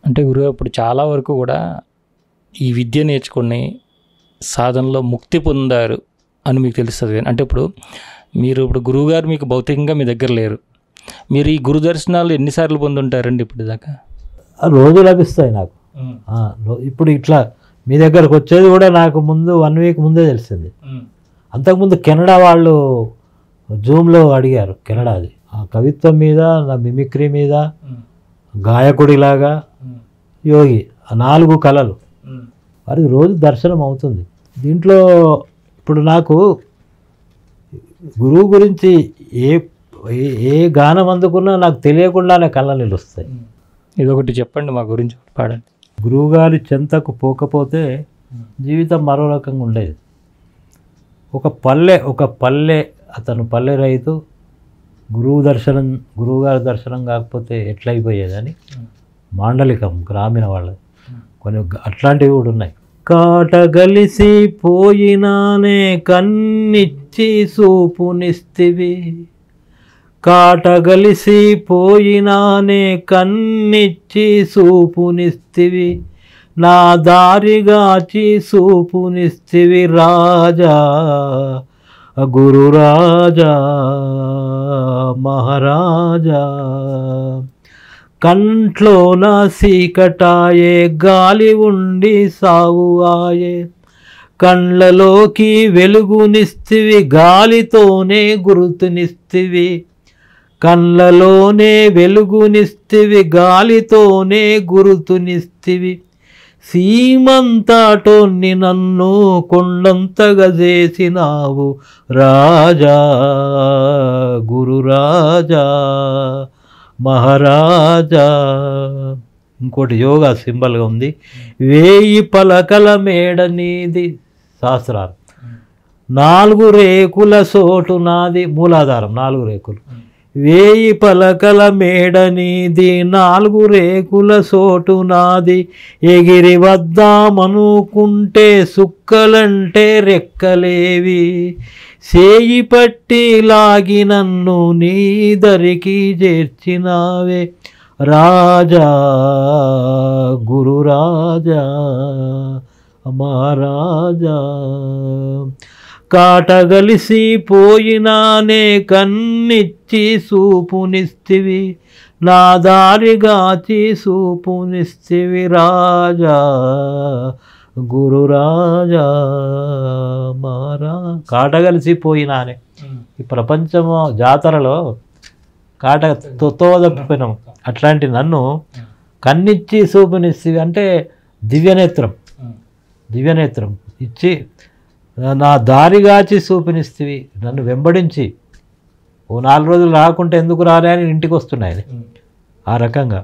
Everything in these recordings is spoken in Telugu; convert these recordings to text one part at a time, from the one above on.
అంటే గురువు ఇప్పుడు చాలా వరకు కూడా ఈ విద్య నేర్చుకుని సాధనలో ముక్తి పొందారు అని మీకు తెలుస్తుంది కానీ అంటే ఇప్పుడు మీరు ఇప్పుడు గురువుగారు మీకు భౌతికంగా మీ దగ్గర లేరు మీరు ఈ గురు దర్శనాలు ఎన్నిసార్లు పొందుంటారండి ఇప్పుడు దాకా ఆ రోజు లభిస్తాయి నాకు ఆ, రో- ఇప్పుడు ఇట్లా మీ దగ్గరకు వచ్చేది కూడా నాకు ముందు వన్ వీక్ ముందే తెలిసింది అంతకుముందు కెనడా వాళ్ళు జూమ్లో అడిగారు కెనడాది ఆ కవిత్వం మీద నా మిమిక్రీ మీద గాయకుడిలాగా యోగి ఆ నాలుగు కళలు వారికి రోజు దర్శనం అవుతుంది దీంట్లో ఇప్పుడు నాకు గురువు గురించి ఏ ఏ- ఏ గానం అందుకున్నా నాకు తెలియకుండానే కళ్ళ నిలుస్తాయి ఇదొకటి చెప్పండి మా గురించి ఒకటి పాడండి గురువుగారి చెంతకు పోకపోతే జీవితం మరో రకంగా ఉండేది ఒక పల్లె ఒక పల్లె అతను పల్లె రైతు గురువు దర్శనం గురువుగారి దర్శనం కాకపోతే ఎట్లయిపోయేదని మాండలికం గ్రామీణ వాళ్ళది కొన్ని గ- అట్లాంటివి కూడా ఉన్నాయి కాటగలిసి పోయినానే కన్నిచ్చి సూపునిస్తివి కాటగలిసి పోయినానే కన్నిచ్చి సూపునిస్తివి నా దారిగాచి సూపునిస్తివి రాజా గురు రాజా మహారాజా కంట్లోన సీకటాయే గాలి ఉండి సాగు ఆయే కండ్లలోకి వెలుగునిస్తివి గాలితోనే గుర్తునిస్తివి కళ్ళలోనే వెలుగునిస్తివి గాలితోనే గురుతునిస్తివి సీమంతాటోన్ని నన్ను కొండంతగా చేసినావు రాజా గురు రాజా మహారాజా ఇంకోటి యోగా సింబల్గా ఉంది వేయి పలకల మేడ నీది శాస్త్రాలు నాలుగు రేకుల సోటు నాది మూలాధారం నాలుగు రేకులు వేయి పలకల మేడ నీది నాలుగు రేకుల సోటు నాది ఎగిరి వద్దామనుకుంటే సుక్కలంటే రెక్కలేవి సేయి పట్టి లాగి నన్ను నీ దరికి చేర్చినావే రాజా గురు రాజా మహారాజా కాటగలిసి పోయినానే కన్నిచ్చి సూపునిస్తివి నా దారిగాచి సూపునిస్తివి రాజా గురు రాజా మారా కాటగలిసి పోయినానే ఈ ప్రపంచము జాతరలో కాట తొత్తోదప్పినాం అట్లాంటి నన్ను కన్నిచ్చి సూపునిస్తివి అంటే దివ్యనేత్రం దివ్యనేత్రం ఇచ్చి నా దారిగాచి చూపినిస్తివి నన్ను వెంబడించి ఓ నాలుగు రోజులు రాకుంటే ఎందుకు రాలే అని ఇంటికి వస్తున్నాయి ఆ రకంగా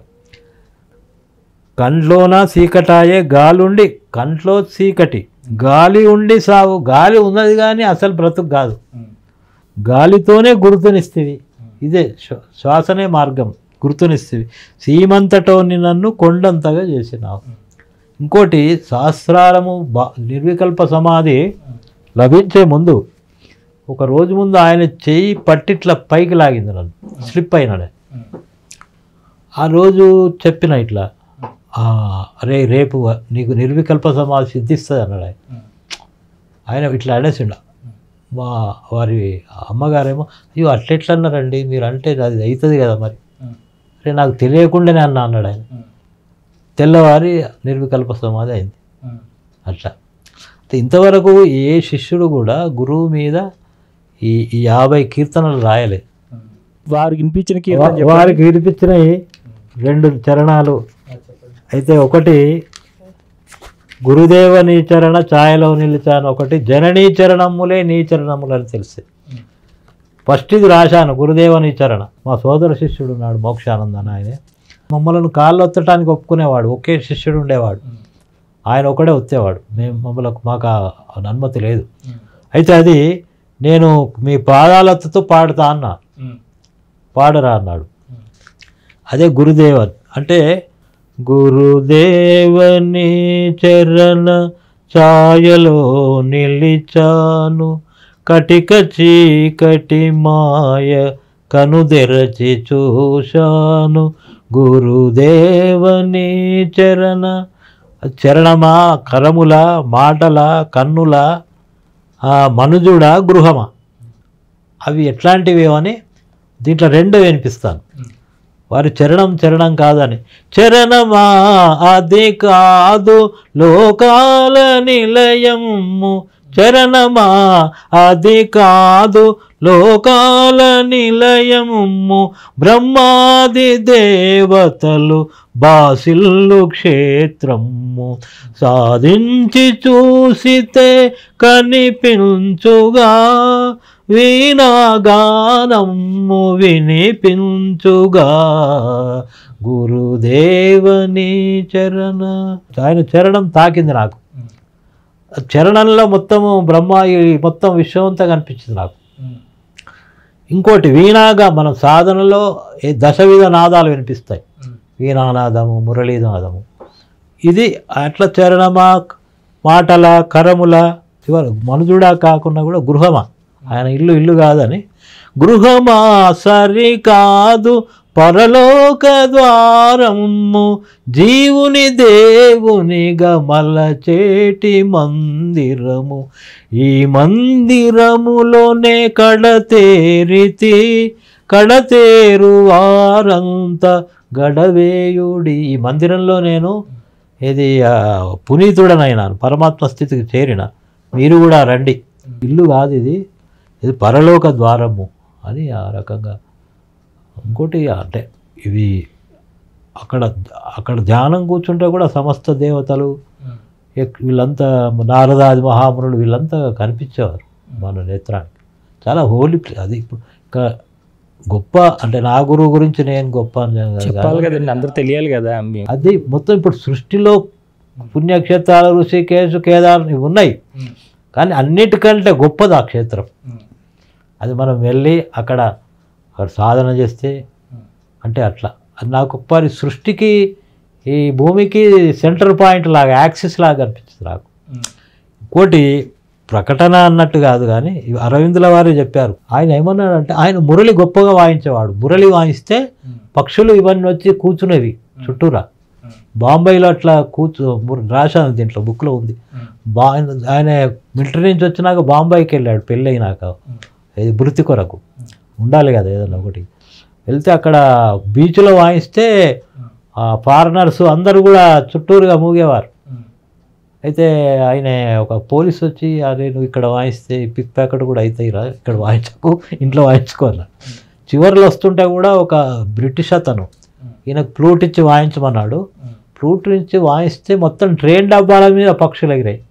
కంట్లోన చీకటాయే గాలుండి కంట్లో చీకటి గాలి ఉండి సాగు గాలి ఉన్నది కానీ అసలు బ్రతుకు కాదు గాలితోనే గుర్తునిస్తేవి ఇదే శ్వ- శ్వాసనే మార్గం గుర్తునిస్తేవి సీమంతటోని నన్ను కొండంతగా చేసినావు ఇంకోటి శాస్త్రాలము బా నిర్వికల్ప సమాధి లభించే ముందు ఒక రోజు ముందు ఆయన చెయ్యి పట్టిట్లా పైకి లాగింది నన్ను స్లిప్ అయినాడు ఆ రోజు చెప్పిన ఇట్లా "ఆ, అరే రేపు నీకు నిర్వికల్ప సమాధి సిద్ధిస్తుంది అన్నాడు ఆయన ఆయన ఇట్లా అనేసిండు మా వారి అమ్మగారేమో అయ్యో అట్లెట్లా అన్నారండి మీరు అంటే అది అవుతుంది కదా మరి అరే నాకు తెలియకుండానే అన్నా అన్నాడు ఆయన తెల్లవారి నిర్వికల్ప సమాధి అయింది అట్లా అయితే ఇంతవరకు ఏ శిష్యుడు కూడా గురువు మీద ఈ ఈ యాభై కీర్తనలు రాయలేదు వారికి వినిపించిన వా- కీర్తన చెప్పండి. వారికి వినిపించినవి రెండు చరణాలు అయితే ఒకటి గురుదేవ నీ చరణ ఛాయలో నిలిచాను ఒకటి జననీ చరణములే నీ చరణములు అని తెలిసి ఫస్ట్ ఇది రాశాను గురుదేవ నీ చరణ మా సోదర శిష్యుడు ఉన్నాడు మోక్షానంద అని ఆయన మమ్మల్ని కాళ్ళు ఒత్తటానికి ఒప్పుకునేవాడు ఒకే శిష్యుడు ఉండేవాడు ఆయన ఒకడే వచ్చేవాడు మేము మమ్మల్ని మాకు ఆ అనుమతి లేదు అయితే అది నేను మీ పాదాలతో పాడుతా అన్నా పాడరా అన్నాడు అదే గురుదేవన్ అంటే గురుదేవని చరణ ఛాయలో నిలిచాను కటిక చీకటి మాయ కనుదెరచి చూశాను గురుదేవని చరణ చరణమా కరముల మాటల కన్నుల ఆ, మనుజుడా గృహమా అవి ఎట్లాంటివి అని దీంట్లో రెండు వినిపిస్తాను వారి చరణం చరణం కాదని చరణమా అది కాదు లోకాల నిలయము చరణమా అది కాదు లోకాల నిలయము బ్రహ్మాది దేవతలు బాసిల్లు క్షేత్రము సాధించి చూసితే కనిపించుగా వీణాగానము వినిపించుగా గురుదేవని చరణ ఆయన చరణం తాకింది నాకు చరణంలో మొత్తము బ్రహ్మ ఈ మొత్తం విశ్వం అంతా కనిపించింది నాకు ఇంకోటి వీణాగా మనం సాధనలో ఏ దశవిధ నాదాలు వినిపిస్తాయి వీణానాదము మురళీనాదము ఇది అట్ల చరణమా మాటల కరముల చివరి మనుజుడా కాకుండా కూడా గృహమా ఆయన ఇల్లు ఇల్లు కాదని గృహమా సరికాదు పరలోక ద్వారము జీవుని దేవునిగా మలచేటి మందిరము ఈ మందిరములోనే కడతేరితి కడతేరు వారంతా గడవేయుడి ఈ మందిరంలో నేను ఇది ఆ, పునీతుడనైనాను పరమాత్మ స్థితికి చేరిన మీరు కూడా రండి ఇల్లు కాదు ఇది ఇది పరలోక ద్వారము అని ఆ రకంగా ఇంకోటి అంటే ఇవి అక్కడ అక్కడ ధ్యానం కూర్చుంటే కూడా సమస్త దేవతలు ఎక్- వీళ్ళంతా నారదాది మహామునులు వీళ్ళంతా కనిపించేవారు మన నేత్రానికి చాలా హోలీ ప్లే- అది ఇప్పుడు ఇంకా గొప్ప అంటే నా గురువు గురించి నేను గొప్ప అని చెప్పను కాదు. చెప్పాలి కదండి అందరూ తెలియాలి కదా మీ- అది మొత్తం ఇప్పుడు సృష్టిలో పుణ్యక్షేత్రాలు ఋషికేశు కేదార్ ఇవి ఉన్నాయి కానీ అన్నిటికంటే గొప్పది ఆ క్షేత్రం అది మనం వెళ్ళి అక్కడ అక్కడ సాధన చేస్తే అంటే అట్లా అది నాకు ఒక్కసారి సృష్టికి ఈ భూమికి సెంటర్ పాయింట్ లాగా యాక్సిస్ లాగా అనిపించింది నాకు ఇంకోటి ప్రకటన అన్నట్టు కాదు కానీ ఇవి అరవిందుల వారే చెప్పారు ఆయన ఏమన్నాడంటే ఆయన మురళి గొప్పగా వాయించేవాడు మురళి వాయిస్తే పక్షులు ఇవన్నీ వచ్చి కూర్చునేవి చుట్టూరా బాంబేలో అట్లా కూర్చో ము- రాశాను దీంట్లో బుక్లో ఉంది బా ఆయన మిలిటరీ నుంచి వచ్చినాక బాంబాయికి వెళ్ళాడు పెళ్ళి అయినాక ఇది వృత్తి కొరకు ఉండాలి కదా ఏదైనా ఒకటి వెళ్తే అక్కడ బీచ్లో వాయిస్తే ఆ ఫారినర్స్ అందరూ కూడా చుట్టూరుగా మూగేవారు అయితే ఆయన ఒక పోలీస్ వచ్చి అరే నువ్వు ఇక్కడ వాయిస్తే పిక్ ప్యాకెట్ కూడా అవుతాయి రా ఇక్కడ వాయించకు ఇంట్లో వాయించుకో అన్నాడు చివరిలో వస్తుంటే కూడా ఒక బ్రిటిష్ అతను ఈయనకు ఫ్లూట్ ఇచ్చి వాయించమన్నాడు ఫ్లూట్ ఇచ్చి వాయిస్తే మొత్తం ట్రైన్ డబ్బాల మీద పక్షులు ఎగిరాయి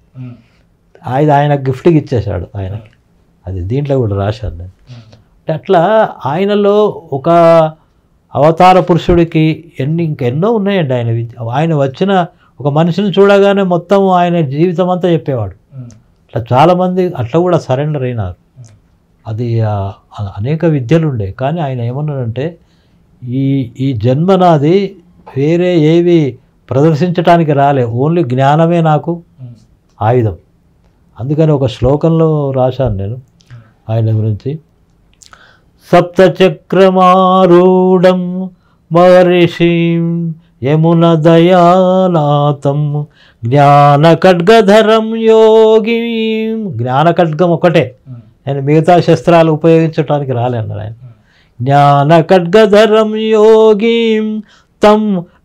ఆయన ఆయన గిఫ్ట్కి ఇచ్చేశాడు ఆయనకి అది దీంట్లో కూడా రాశాను నేను అంటే అట్లా ఆయనలో ఒక అవతార పురుషుడికి ఎన్ని ఇంకెన్నో ఉన్నాయండి ఆయన విద్య ఆయన వచ్చిన ఒక మనిషిని చూడగానే మొత్తం ఆయన జీవితం అంతా చెప్పేవాడు అట్లా చాలామంది అట్లా కూడా సరెండర్ అయినారు అది ఆ, ఆ- అనేక విద్యలు ఉండే కానీ ఆయన ఏమన్నాడంటే ఈ ఈ జన్మ నాది వేరే ఏవి ప్రదర్శించడానికి రాలే ఓన్లీ జ్ఞానమే నాకు ఆయుధం అందుకని ఒక శ్లోకంలో రాశాను నేను ఆయన గురించి సప్తచక్రమారూఢం మహర్షిం యమున దయానాథం జ్ఞాన ఖడ్గధరం యోగి జ్ఞాన ఖడ్గం ఒకటే నేను మిగతా శస్త్రాలు ఉపయోగించడానికి రాలే అన్నాడు ఆయన జ్ఞాన ఖడ్గధరం యోగిం తం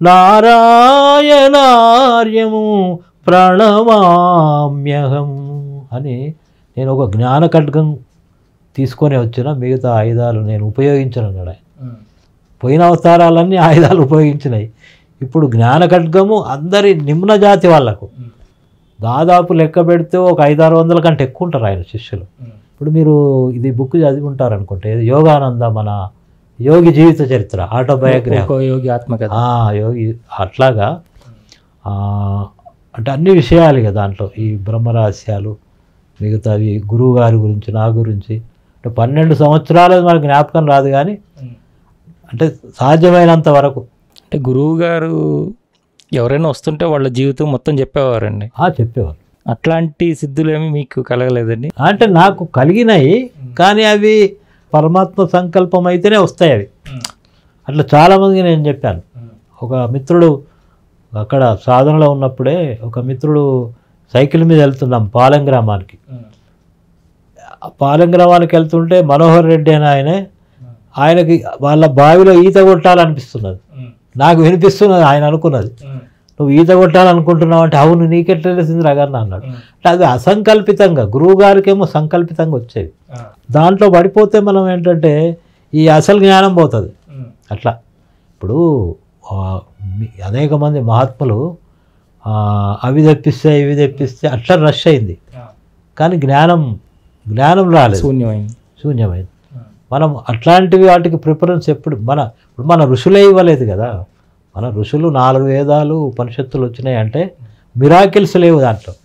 నారాయణార్యము ప్రణమామ్యహం అని నేను ఒక జ్ఞాన ఖడ్గం తీసుకొని వచ్చిన మిగతా ఆయుధాలు నేను ఉపయోగించను అన్నాడు ఆయన పోయిన అవతారాలన్నీ ఆయుధాలు ఉపయోగించినాయి ఇప్పుడు జ్ఞాన ఖడ్గము అందరి నిమ్న జాతి వాళ్ళకు దాదాపు లెక్క పెడితే ఒక ఐదారు వందల కంటే ఎక్కువ ఉంటారు ఆయన శిష్యులు ఇప్పుడు మీరు ఇది బుక్ చదివి ఉంటారు అనుకుంటే ఇది యోగానంద మన యోగి జీవిత చరిత్ర ఆటోబయోగ్రఫీ ఒక్కో యోగి ఆత్మకథ ఆ, యోగి అట్లాగా ఆ, అంటే అన్ని విషయాలు కదా దాంట్లో ఈ బ్రహ్మరహస్యాలు మిగతావి గురువు గారి గురించి నా గురించి అంటే పన్నెండు సంవత్సరాలు మనకు జ్ఞాపకం రాదు కానీ అంటే సాధ్యమైనంత వరకు అంటే గురువు గారు ఎవరైనా వస్తుంటే వాళ్ళ జీవితం మొత్తం చెప్పేవారండి ఆ చెప్పేవారు అట్లాంటి సిద్ధులేమి మీకు కలగలేదండి అంటే నాకు కలిగినాయి కానీ అవి పరమాత్మ సంకల్పం అయితేనే వస్తాయి అవి అట్లా చాలామందికి నేను చెప్పాను ఒక మిత్రుడు అక్కడ సాధనలో ఉన్నప్పుడే ఒక మిత్రుడు సైకిల్ మీద వెళ్తున్నాం పాలెం గ్రామానికి ఆ పాలెం గ్రామానికి వెళ్తుంటే మనోహర్ రెడ్డి అని ఆయనే ఆయనకి వాళ్ళ బావిలో ఈత కొట్టాలనిపిస్తున్నది నాకు వినిపిస్తున్నది ఆయన అనుకున్నది నువ్వు ఈత కొట్టాలనుకుంటున్నావు అంటే అవును నీకెట్లా తెలిసింది రగన్న అన్నాడు అంటే అది అసంకల్పితంగా గురువు గారికేమో సంకల్పితంగా వచ్చేది దాంట్లో పడిపోతే మనం ఏంటంటే ఈ అసలు జ్ఞానం పోతుంది అట్లా ఇప్పుడు ఆ, మీ- అనేక మంది మహాత్ములు ఆ, అవి తెప్పిస్తే ఇవి తెప్పిస్తే అట్లా రష్ అయింది కానీ జ్ఞానం జ్ఞానం రాలేదు శూన్యమైంది శూన్యమైంది మనం అట్లాంటివి వాటికి ప్రిఫరెన్స్ ఎప్పుడు మన ఇప్పుడు మన ఋషులే ఇవ్వలేదు కదా మన ఋషులు నాలుగు వేదాలు ఉపనిషత్తులు వచ్చినాయి అంటే మిరాకిల్స్ లేవు దాంట్లో